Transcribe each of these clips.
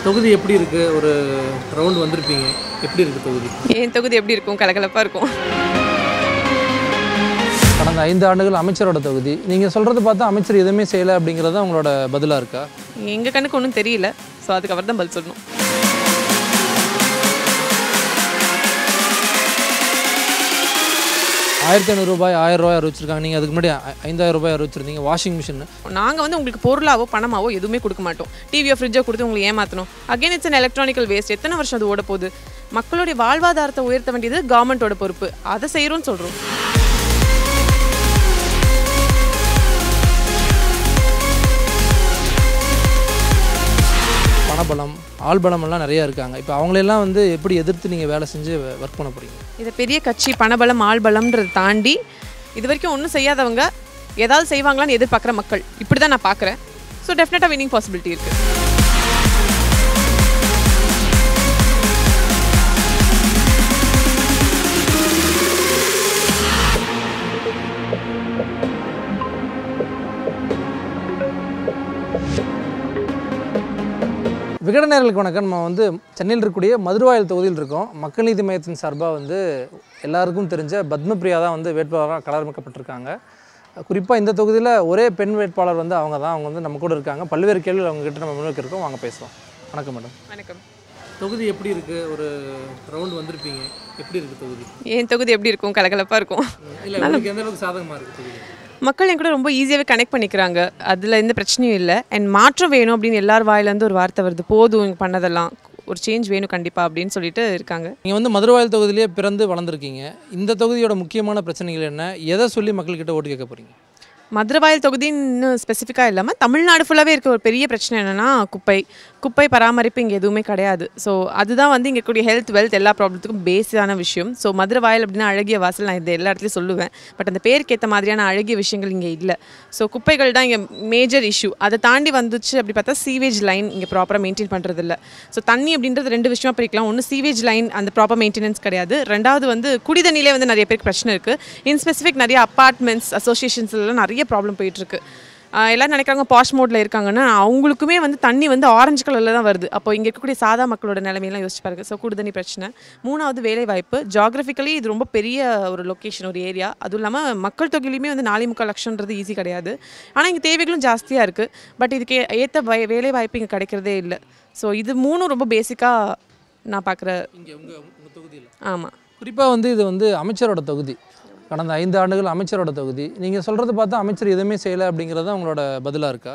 தொகுதி எப்படி இருக்கு ஒரு ரவுண்ட் வந்திருப்பீங்க எப்படி இருக்கு தொகுதி என் தொகுதி எப்படி இருக்கும் கலகலப்பாக இருக்கும் கடந்த ஐந்து ஆண்டுகள் அமைச்சரோட தொகுதி நீங்கள் சொல்கிறது பார்த்தா அமைச்சர் எதுவுமே செய்யலை அப்படிங்கிறது உங்களோட பதிலாக இருக்கா எங்கள் கண்ணுக்கு ஒன்றும் தெரியல ஸோ அதுக்கு அவர் தான் பதில் சொல்லணும் ஆயிரத்தி ஐநூறு ரூபாய் ஆயிரம் ரூபாய் அறிவிச்சிருக்காங்க நீங்கள் அதுக்கு முன்னாடி ஐ- ஐந்தாயிரம் ரூபாய் அறிவிச்சிருந்தீங்க வாஷிங் மிஷின் நாங்கள் வந்து உங்களுக்கு பொருளாவோ பணமாவோ எதுவுமே கொடுக்க மாட்டோம் டிவியோ ஃப்ரிட்ஜோ கொடுத்து உங்களை ஏமாற்றணும் again it's an electronical waste எத்தனை வருஷம் அது ஓட போகுது மக்களுடைய வாழ்வாதாரத்தை உயர்த்த வேண்டியது கவர்மெண்ட்டோட பொறுப்பு அதை செய்கிறோன்னு சொல்கிறோம் பணபலம் ஆள்பலம் எல்லாம் நிறையா இருக்காங்க இப்போ அவங்களெல்லாம் வந்து எப்படி எதிர்த்து நீங்கள் வேலை செஞ்சு ஒர்க் பண்ண போகிறீங்க இதை பெரிய கட்சி பணபலம் ஆள்பலம்ன்றதை தாண்டி இது வரைக்கும் ஒன்றும் செய்யாதவங்க ஏதாவது செய்வாங்களான்னு எதிர்பார்க்குற மக்கள் இப்படி தான் நான் பார்க்குறேன் ஸோ டெஃபினட்டாக வினிங் பாசிபிலிட்டி இருக்குது விகடநேர்களுக்கு வணக்கம் நம்ம வந்து சென்னையில் இருக்கக்கூடிய மதுரவாயல் தொகுதியில் இருக்கோம் மக்கள் நீதி மையத்தின் சார்பாக வந்து எல்லாருக்கும் தெரிஞ்ச பத்மபிரியா தான் வந்து வேட்பாளராக களமிக்கப்பட்டிருக்காங்க குறிப்பாக இந்த தொகுதியில் ஒரே பெண் வேட்பாளர் வந்து அவங்க தான் அவங்க வந்து நம்ம கூட இருக்காங்க பல்வேறு கேள்விகள் அவங்க கிட்ட நம்ம முன்னோக்கி இருக்கோம் வாங்க பேசுவோம் வணக்கம் மேடம் வணக்கம் தொகுதி எப்படி இருக்குது ஒரு ரவுண்ட் வந்திருப்பீங்க எப்படி இருக்குது தொகுதி என் தொகுதி எப்படி இருக்கும் கலகலப்பாக இருக்கும் இல்லை உங்களுக்கு எந்த அளவுக்கு சாதகமாக இருக்குது தொகுதி மக்கள் என் கூட ரொம்ப ஈஸியாகவே கனெக்ட் பண்ணிக்கிறாங்க அதில் எந்த பிரச்சனையும் இல்லை அண்ட் மாற்றம் வேணும் அப்படின்னு எல்லார் வாயிலேருந்து ஒரு வார்த்தை வருது போதும் இங்க பண்ணதெல்லாம் ஒரு சேஞ்ச் வேணும் கண்டிப்பாக அப்படின்னு சொல்லிட்டு இருக்காங்க நீங்கள் வந்து மதுரவாயல் தொகுதியிலேயே பிறந்து வளர்ந்துருக்கீங்க இந்த தொகுதியோட முக்கியமான பிரச்சனைகள் என்ன எதை சொல்லி மக்கள்கிட்ட ஓட்டு கேட்க போகிறீங்க மதுரவாயல் தொகுதின்னு ஸ்பெசிஃபிக்காக இல்லாமல் தமிழ்நாடு ஃபுல்லாகவே இருக்க ஒரு பெரிய பிரச்சனை என்னென்னா குப்பை குப்பை பராமரிப்பு இங்கே எதுவுமே கிடையாது ஸோ அதுதான் வந்து இங்கே கூடிய ஹெல்த் வெல்த் எல்லா ப்ராப்ளத்துக்கும் பேஸான விஷயம் ஸோ மதுரவாயல் அப்படின்னா அழகிய வாசல் நான் இது எல்லா இடத்துலையும் சொல்லுவேன் பட் அந்த பேருக்கு ஏற்ற மாதிரியான அழகிய விஷயங்கள் இங்கே இல்லை ஸோ குப்பைகள் தான் இங்கே மேஜர் இஷ்யூ அதை தாண்டி வந்துச்சு அப்படி பார்த்தா சீவேஜ் லைன் இங்கே ப்ராப்பராக மெயின்டைன் பண்ணுறது இல்லை ஸோ தண்ணி அப்படின்றது ரெண்டு விஷயமா பிரிக்கலாம் ஒன்று சீவேஜ் லைன் அந்த ப்ராப்பர் மெயின்டெனன்ஸ் கிடையாது ரெண்டாவது வந்து குடிதண்ணிலே வந்து நிறைய பேருக்கு பிரச்சனை இருக்குது இன் ஸ்பெசிஃபிக் நிறைய அப்பார்ட்மெண்ட்ஸ் அசோசியேஷன்ஸ்லாம் நிறைய ப்ராப்ளம் போயிட்டுருக்கு எல்லாம் நினைக்கிறாங்க பாஷ் மோடில் இருக்காங்கன்னா அவங்களுக்குமே வந்து தண்ணி வந்து ஆரஞ்சு கலரில் தான் வருது அப்போ இங்கே இருக்கக்கூடிய சாதா மக்களோட நிலைமையெல்லாம் யோசிச்சு பாருங்க ஸோ குடிதண்ணி பிரச்சனை மூணாவது வேலைவாய்ப்பு ஜாகிரபிக்கலி இது ரொம்ப பெரிய ஒரு லொக்கேஷன் ஒரு ஏரியா அதுவும் இல்லாமல் மக்கள் தொகையிலுமே வந்து நாலே முக்கால் லட்சம்ன்றது ஈஸி கிடையாது ஆனால் இங்கே தேவைகளும் ஜாஸ்தியாக இருக்குது பட் இதுக்கு ஏற்ற வேலை வாய்ப்பு இங்கே கிடைக்கிறதே இல்லை ஸோ இது மூணும் ரொம்ப பேசிக்காக நான் பார்க்குற இங்கே உங்கள் உங்கள் தொகுதியில் ஆமாம் குறிப்பாக வந்து இது வந்து அமைச்சரோட தொகுதி கடந்த ஐந்து ஆண்டுகள் அமைச்சரோட தொகுதி நீங்கள் சொல்கிறது பார்த்தா அமைச்சர் எதுவுமே செய்யலை அப்படிங்கிறது தான் உங்களோட பதிலாக இருக்கா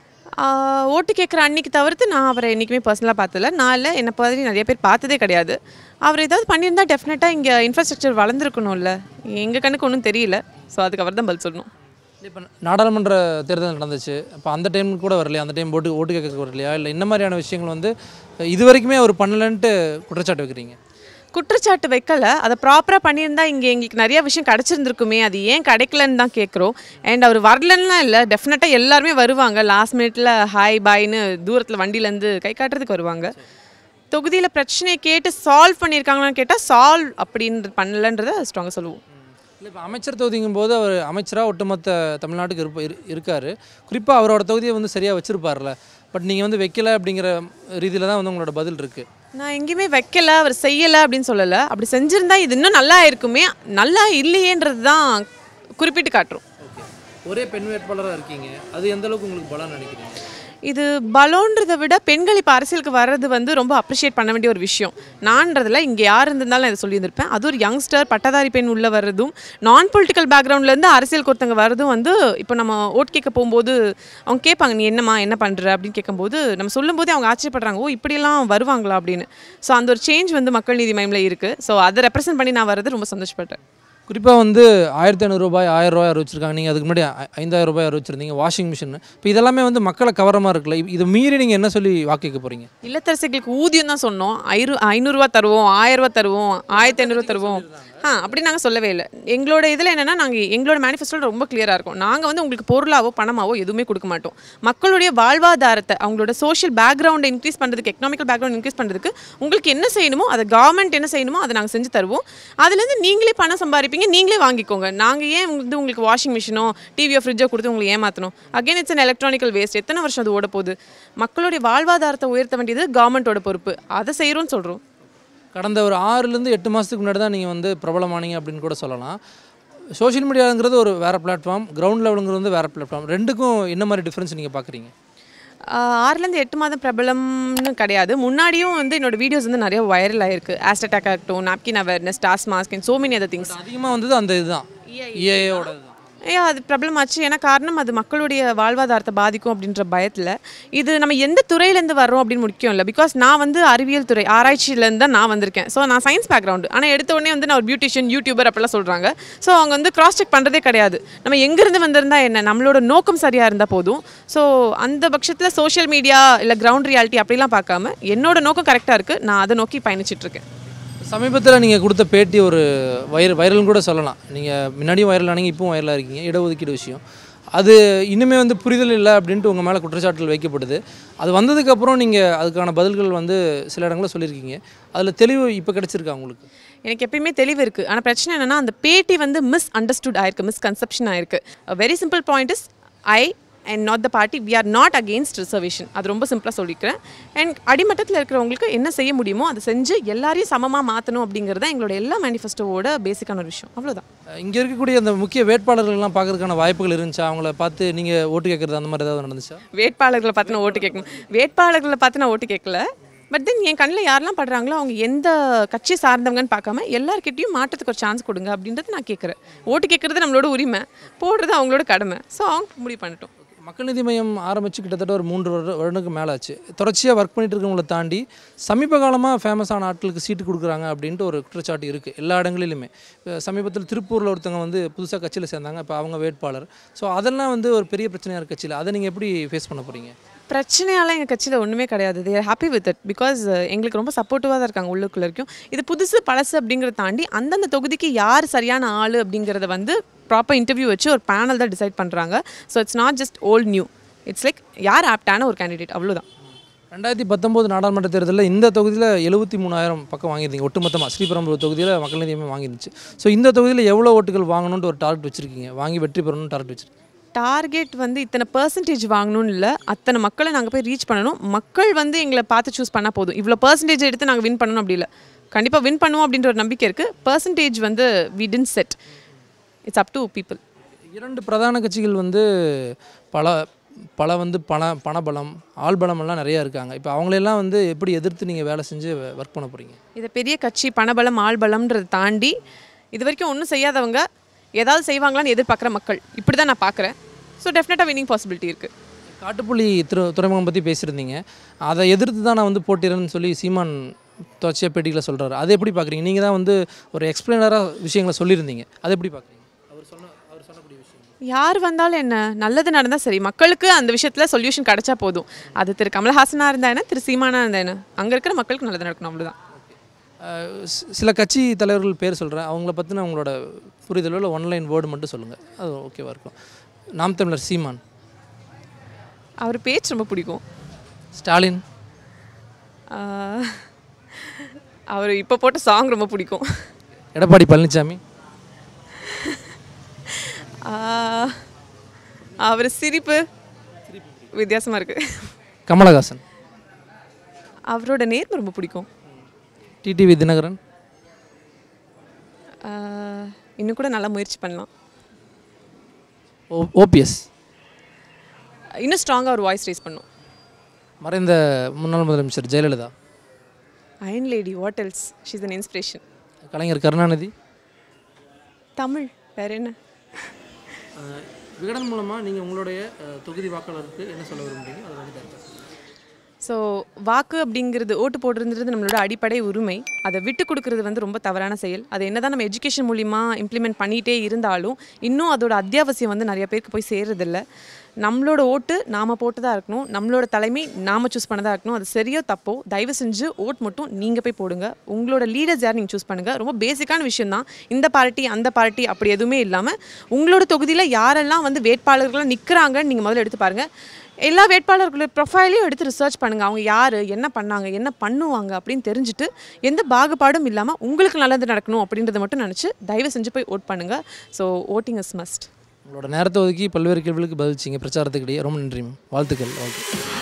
ஆஹ் ஓட்டு கேட்குற அன்னைக்கு தவிர்த்து நான் அவரை என்றைக்குமே பர்சனலாக பார்த்ததில்ல நான் இல்லை என்னை மாதிரி நிறைய பேர் பார்த்ததே கிடையாது அவர் ஏதாவது பண்ணியிருந்தா டெஃபினட்டாக இங்கே இன்ஃப்ராஸ்ட்ரக்சர் வளர்ந்துருக்கணும்ல எங்கள் கண்ணுக்கு ஒன்றும் தெரியல ஸோ அதுக்கு அவர் தான் பதில் சொல்லணும் இப்போ நாடாளுமன்ற தேர்தல் நடந்துச்சு அப்போ அந்த டைம் கூட வரலையா அந்த டைம் ஓட்டு ஓட்டு கேட்க வரலையா இல்லை இந்த மாதிரியான விஷயங்கள் வந்து இது வரைக்குமே அவர் பண்ணலன்ட்டு குற்றச்சாட்டு வைக்கிறீங்க குற்றச்சாட்டு வைக்கல அதை ப்ராப்பராக பண்ணியிருந்தா இங்கே எங்களுக்கு நிறைய விஷயம் கிடச்சிருந்துருக்குமே அது ஏன் கிடைக்கலன்னு தான் கேட்குறோம் அண்ட் அவர் வரலன்னுலாம் இல்லை டெஃபினட்டாக எல்லாருமே வருவாங்க லாஸ்ட் மினிட்ல ஹாய் பாய்னு தூரத்தில் வண்டியிலேருந்து கை காட்டுறதுக்கு வருவாங்க தொகுதியில் பிரச்சனையை கேட்டு சால்வ் பண்ணியிருக்காங்களான்னு கேட்டால் சால்வ் அப்படின்னு பண்ணலன்றதை ஸ்ட்ராங்காக சொல்லுவோம் இல்லை இப்போ அமைச்சர் தொகுதிங்கும் போது அவர் அமைச்சராக ஒட்டுமொத்த தமிழ்நாட்டுக்கு இருப்ப இரு இருக்கார் குறிப்பாக அவரோட தொகுதியை வந்து சரியாக வச்சுருப்பார்ல பட் நீங்கள் வந்து வைக்கல அப்படிங்கிற ரீதியில் தான் வந்து உங்களோட பதில் இருக்குது நான் எங்கேயுமே வைக்கல அவர் செய்யலை அப்படின்னு சொல்லலை அப்படி செஞ்சிருந்தா இது இன்னும் நல்லா இருக்குமே நல்லா இல்லையேன்றது தான் குறிப்பிட்டு காட்டுறோம் ஓகே ஒரே பெண் வேட்பாளராக இருக்கீங்க அது எந்த அளவுக்கு உங்களுக்கு பலம் நினைக்கிறீங்க இது பலோன்றதை விட பெண்கள் இப்போ அரசியலுக்கு வர்றது வந்து ரொம்ப அப்ரிஷியேட் பண்ண வேண்டிய ஒரு விஷயம் நான்றதில் இங்கே யார் இருந்திருந்தாலும் நான் இதை சொல்லியிருந்திருப்பேன் அது ஒரு யங்ஸ்டர் பட்டதாரி பெண் உள்ள வர்றதும் நான் பொலிட்டிக்கல் பேக்ரவுண்ட்லேருந்து அரசியலுக்கு ஒருத்தங்க வர்றதும் வந்து இப்போ நம்ம ஓட் கேட்க போகும்போது அவங்க கேட்பாங்க நீ என்னம்மா என்ன பண்ணுற அப்படின்னு கேட்கும்போது நம்ம சொல்லும்போதே அவங்க ஆச்சரியப்படுறாங்க ஓ இப்படியெல்லாம் வருவாங்களா அப்படின்னு ஸோ அந்த ஒரு சேஞ்ச் வந்து மக்கள் நீதி மையமில் இருக்குது ஸோ அதை ரெப்ரசென்ட் பண்ணி நான் வர்றது ரொம்ப சந்தோஷப்பட்டேன் குறிப்பாக வந்து ஆயிரத்தி ஐநூறுரூபாய் ஆயிரம் ரூபாய் அறிவிச்சிருக்காங்க நீங்கள் அதுக்கு முன்னாடி ஐ- ஐந்தாயிரம் ரூபாய் அறிவிச்சிருந்தீங்க வாஷிங் மிஷின் இப்போ இதெல்லாமே வந்து மக்களை கவரமாக இருக்குல்ல இது- இது மீறி நீங்கள் என்ன சொல்லி வாக்கு கேட்க போகிறீங்க இல்லத்தரசிகளுக்கு ஊதியம் தான் சொன்னோம் ஐரு ஐநூறுரூவா தருவோம் ஆயிரரூவா தருவோம் ஆயிரத்தி ஐநூறுரூவா தருவோம் ஆ அப்படி நாங்கள் சொல்லவே இல்லை எங்களோட இதில் என்னென்னா நாங்கள் எங்களோட மேனிஃபெஸ்டோவில் ரொம்ப கிளியராக இருக்கும் நாங்கள் வந்து உங்களுக்கு பொருளாவோ பணமாவோ எதுவுமே கொடுக்க மாட்டோம் மக்களுடைய வாழ்வாதாரத்தை அவங்களோட சோஷியல் பேக்ரவுண்டை இன்க்ரீஸ் பண்ணுறதுக்கு எக்கனாமிக்கல் பேக்ரவுண்ட் இன்க்ரீஸ் பண்ணுறதுக்கு உங்களுக்கு என்ன செய்யணுமோ அதை கவர்மெண்ட் என்ன செய்யணுமோ அதை நாங்கள் செஞ்சு தருவோம் அதுலேருந்து நீங்களே பணம் சம்பாதிப்பீங்க நீங்களே வாங்கிக்கோங்க நாங்கள் ஏன் வந்து உங்களுக்கு வாஷிங் மிஷினோ டிவியோ ஃப்ரிட்ஜோ கொடுத்து உங்களுக்கு ஏமாற்றணும் again it's an electronical waste எத்தனை வருஷம் அது ஓட போகுது மக்களுடைய வாழ்வாதாரத்தை உயர்த்த வேண்டியது கவர்மெண்ட்டோட பொறுப்பு அதை செய்கிறோம்னு சொல்கிறோம் கடந்த ஒரு ஆறுலேருந்து எட்டு மாதத்துக்கு முன்னாடி தான் நீங்கள் வந்து பிரபலமானீங்க அப்படின்னு கூட சொல்லலாம் சோஷியல் மீடியாங்கிறது ஒரு வேறு பிளாட்ஃபார்ம் கிரவுண்ட் லெவலுங்கிறது வந்து வேறு பிளாட்ஃபார்ம் ரெண்டுக்கும் என்ன மாதிரி டிஃப்ரென்ஸ் நீங்கள் பார்க்குறீங்க ஆஹ் ஆறுலேருந்து எட்டு மாதம் பிரபலம்னு கிடையாது முன்னாடியும் வந்து என்னோட வீடியோஸ் வந்து நிறைய வைரல் ஆயிருக்கு ஆஸ்டட்டாக் ஆகட்டும் நாப்கின் அவேர்னஸ் டாஸ் mask and so many other things அதிகமாக வந்தது அந்த இதுதான் இஏஏவோட இதுதான் ஏன் அது பிரபலமாச்சு ஏன்னா காரணம் அது மக்களுடைய வாழ்வாதாரத்தை பாதிக்கும் அப்படின்ற பயத்தில் இது நம்ம எந்த துறையிலேருந்து வர்றோம் அப்படின்னு முக்கியம் இல்லை பிகாஸ் நான் வந்து அறிவியல் துறை ஆராய்ச்சியிலேருந்து தான் நான் வந்திருக்கேன் ஸோ நான் சயின்ஸ் பேக்ரவுண்டு ஆனால் எடுத்த உடனே வந்து நான் ஒரு பியூட்டிஷியன் யூடியூபர் அப்படிலாம் சொல்கிறாங்க ஸோ அவங்க வந்து கிராஸ் செக் பண்ணுறதே கிடையாது நம்ம எங்கேருந்து வந்திருந்தா என்ன நம்மளோட நோக்கம் சரியாக இருந்தால் போதும் ஸோ அந்த பட்சத்தில் சோஷியல் மீடியா இல்லை கிரவுண்ட் ரியாலிட்டி அப்படிலாம் பார்க்காம என்னோட நோக்கம் கரெக்டாக இருக்குது நான் அதை நோக்கி பயணிச்சிட்ருக்கேன் சமீபத்தில் நீங்கள் கொடுத்த பேட்டி ஒரு வைர வைரல்னு கூட சொல்லலாம் நீங்கள் முன்னாடியும் வைரல் ஆனீங்க இப்பவும் வைரலாக இருக்கீங்க இடஒதுக்கீடு விஷயம் அது இன்னுமே வந்து புரிதல் இல்லை அப்படின்ட்டு உங்கள் மேலே குற்றச்சாட்டுகள் வைக்கப்படுது அது வந்ததுக்கப்புறம் நீங்கள் அதுக்கான பதில்கள் வந்து சில இடங்களில் சொல்லியிருக்கீங்க அதில் தெளிவு இப்போ கிடைச்சிருக்கா உங்களுக்கு எனக்கு எப்பயுமே தெளிவு இருக்குது ஆனால் பிரச்சனை என்னன்னா அந்த பேட்டி வந்து மிஸ் அண்டர்ஸ்டுட் ஆயிருக்கு மிஸ் கன்செப்ஷன் ஆயிருக்கு very simple point is I and not the party we are not against reservation அது ரொம்ப சிம்பிளாக சொல்லிக்கிறேன் அண்ட் அடிமட்டத்தில் இருக்கிறவங்களுக்கு என்ன செய்ய முடியுமோ அதை செஞ்சு எல்லாரையும் சமமாக மாற்றணும் அப்படிங்கிறது தான் எங்களோட எல்லா மேனிஃபெஸ்டோவோட பேசிக்கான ஒரு விஷயம் அவ்வளோதான் இங்கே இருக்கக்கூடிய அந்த முக்கிய வேட்பாளர்கள்லாம் பார்க்கறதுக்கான வாய்ப்புகள் இருந்துச்சா அவங்கள பார்த்து நீங்கள் ஓட்டு கேட்குறது அந்த மாதிரி ஏதாவது நடந்துச்சா வேட்பாளர்களை பார்த்து நான் ஓட்டு கேட்கணும் வேட்பாளர்களை பார்த்து நான் ஓட்டு கேட்கல பட் தென் என் கண்ணில் யாரெல்லாம் படுறாங்களோ அவங்க எந்த கட்சி சார்ந்தவங்கன்னு பார்க்காம எல்லார்கிட்டயும் மாற்றத்துக்கு ஒரு சான்ஸ் கொடுங்க அப்படின்றது நான் கேட்குறேன் ஓட்டு கேட்குறது நம்மளோட உரிமை போடுறது அவங்களோட கடமை ஸோ அவங்க முடிவு பண்ணட்டும் மக்கள் நீதி மையம் ஆரம்பித்து கிட்டத்தட்ட ஒரு மூன்று வருட வருடங்களுக்கு மேலே ஆச்சு தொடர்ச்சியாக ஒர்க் பண்ணிட்டு இருக்கவங்கள தாண்டி சமீப காலமாக ஃபேமஸான ஆட்களுக்கு சீட்டு கொடுக்குறாங்க அப்படின்ட்டு ஒரு குற்றச்சாட்டு இருக்குது எல்லா இடங்களிலுமே இப்ப சமீபத்தில் திருப்பூரில் ஒருத்தவங்க வந்து புதுசாக கட்சியில் சேர்ந்தாங்க இப்போ அவங்க வேட்பாளர் ஸோ அதெல்லாம் வந்து ஒரு பெரிய பிரச்சனையாக இருக்குது கட்சியில் அதை நீங்கள் எப்படி ஃபேஸ் பண்ண போகிறீங்க பிரச்சனையால எங்கள் கட்சியில் ஒன்றுமே கிடையாது they're happy with it because எங்களுக்கு ரொம்ப சப்போர்ட்டிவாக தான் இருக்காங்க உள்ளுக்குள்ள வரைக்கும் இது புதுசு பழசு அப்படிங்கிறத தாண்டி அந்தந்த தொகுதிக்கு யார் சரியான ஆள் அப்படிங்கிறத வந்து ப்ராப்பர் இன்டர்வியூ வச்சு ஒரு பேனல் தான் டிசைட் பண்ணுறாங்க so it's not just old new it's like யார் ஆப்டான ஒரு கேண்டிடேட் அவ்வளோதான் ரெண்டாயிரத்தி பத்தொம்போது நாடாளுமன்ற தேர்தலில் இந்த தொகுதியில் எழுபத்தி மூணாயிரம் பக்கம் வாங்கியிருந்தீங்க ஒட்டுமொத்தமாக ஸ்ரீபெரும்புதூர் தொகுதியில் மக்கள் நீதியமே வாங்கிருந்துச்சு ஸோ இந்த தொகுதியில் எவ்வளோ ஓட்டுகள் வாங்கணுன்ட்டு ஒரு டார்கெட் வச்சுருக்கீங்க வாங்கி வெற்றி பெறணும்னு டார்கெட் வச்சுருக்கீங்க டார்கெட் வந்து இத்தனை பர்சன்டேஜ் வாங்கணும்னு இல்லை அத்தனை மக்களை நாங்கள் போய் ரீச் பண்ணணும் மக்கள் வந்து எங்களை பார்த்து சூஸ் பண்ணால் போதும் இவ்வளோ பர்சன்டேஜ் எடுத்து நாங்கள் வின் பண்ணணும் அப்படி இல்லை கண்டிப்பாக வின் பண்ணுவோம் அப்படின்ற ஒரு நம்பிக்கை இருக்குது பர்சன்டேஜ் வந்து we then set it's up to people இரண்டு பிரதான கட்சிகள் வந்து பல பல வந்து பண பணபலம் ஆள்பலம் எல்லாம் நிறையா இருக்காங்க இப்போ அவங்களெல்லாம் வந்து எப்படி எதிர்த்து நீங்கள் வேலை செஞ்சு ஒர்க் பண்ண போகிறீங்க இதை பெரிய கட்சி பணபலம் ஆள்பலம்ன்றதை தாண்டி இது வரைக்கும் ஒன்றும் செய்யாதவங்க ஏதாவது செய்வாங்களான்னு எதிர்பார்க்குற மக்கள் இப்படி தான் நான் பார்க்குறேன் ஸோ டெஃபினட்டாக வினிங் பாசிபிலிட்டி இருக்குது காட்டுப்புள்ளி திரு துறைமுகம் பற்றி பேசியிருந்தீங்க அதை எதிர்த்து தான் நான் வந்து போட்டிறேன்னு சொல்லி சீமான் தொடர்ச்சியாக பேட்டிகளை சொல்கிறாரு அதை எப்படி பார்க்குறீங்க நீங்கள் தான் வந்து ஒரு எக்ஸ்பிளைனராக விஷயங்களை சொல்லியிருந்தீங்க அதை எப்படி பார்க்குறீங்க அவர் சொன்ன அவர் சொன்னக்கூடிய விஷயம் யார் வந்தாலும் என்ன நல்லது நடந்தால் சரி மக்களுக்கு அந்த விஷயத்தில் சொல்யூஷன் கிடைச்சா போதும் அது திரு கமல்ஹாசனாக இருந்தா என்ன திரு சீமானா இருந்தா என்ன அங்கே இருக்கிற மக்களுக்கு நல்லது நடக்கணும் அவ்வளோதான் அஹ் சி- சில கட்சி தலைவர்கள் பேர் சொல்கிறேன் அவங்கள பற்றின உங்களோட புரிதலோ இல்லை ஒன்லைன் வேர்டு மட்டும் சொல்லுங்கள் அது ஓகேவாக இருக்கும் நாம் தமிழர் சீமான் அவர் பேச்சு ரொம்ப பிடிக்கும் ஸ்டாலின் ஆஹ், அவர் இப்போ போட்ட சாங் ரொம்ப பிடிக்கும் எடப்பாடி பழனிசாமி ஆஹ், அவர் சிரிப்பு வித்தியாசமாக இருக்குது கமலஹாசன் அவரோட நேர்மை ரொம்ப பிடிக்கும் டிடிவி தினகரன் ஆஹ், இன்னும் கூட நல்லா முயற்சி பண்ணலாம் ஓ ஓபிஎஸ் இன்னும் ஸ்ட்ராங்காக ஒரு வாய்ஸ் ரைஸ் பண்ணும் மறைந்த முன்னாள் முதலமைச்சர் Jayalalithaa iron lady what else she's an inspiration Kalaignar Karunanidhi Tamil வேற என்ன விகடன் மூலமாக நீங்கள் உங்களுடைய தொகுதி வாக்காளருக்கு என்ன சொல்ல விரும்புறீங்க அதை வந்து ஸோ வாக்கு அப்படிங்கிறது ஓட்டு போடுறது நம்மளோட அடிப்படை உரிமை அதை விட்டு கொடுக்கறது வந்து ரொம்ப தவறான செயல் அது என்னதான் நம்ம எஜுகேஷன் மூலிமா இம்ப்ளிமெண்ட் பண்ணிகிட்டே இருந்தாலும் இன்னும் அதோட அத்தியாவசியம் வந்து நிறைய பேருக்கு போய் சேர்றதில்ல நம்மளோட ஓட்டு நாம் போட்டதாக இருக்கணும் நம்மளோட தலைமை நாம் சூஸ் பண்ணதாக இருக்கணும் அது சரியோ தப்போ தயவு செஞ்சு ஓட் மட்டும் நீங்கள் போய் போடுங்க உங்களோட லீடர்ஸ் யார் நீங்கள் சூஸ் பண்ணுங்கள் ரொம்ப பேசிக்கான விஷயம் தான் இந்த பார்ட்டி அந்த பார்ட்டி அப்படி எதுவுமே இல்லாமல் உங்களோட தொகுதியில் யாரெல்லாம் வந்து வேட்பாளர்களாக நிற்கிறாங்கன்னு நீங்கள் முதல்ல எடுத்து பாருங்கள் எல்லா வேட்பாளர்களோட ப்ரொஃபைலையும் எடுத்து ரிசர்ச் பண்ணுங்கள் அவங்க யார் என்ன பண்ணாங்க என்ன பண்ணுவாங்க அப்படின்னு தெரிஞ்சுட்டு எந்த பாகுபாடும் இல்லாமல் உங்களுக்கு நல்லது நடக்கணும் அப்படின்றத மட்டும் நினச்சி தயவு செஞ்சு போய் ஓட் பண்ணுங்கள் ஸோ ஓட்டிங் இஸ் மஸ்ட் உங்களோட நேரத்தை ஒதுக்கி பல்வேறு கேள்விகளுக்கு பதிலிச்சிங்க பிரச்சாரத்துக்கிடையே ரொம்ப நன்றி மேம் வாழ்த்துக்கள் வாழ்த்து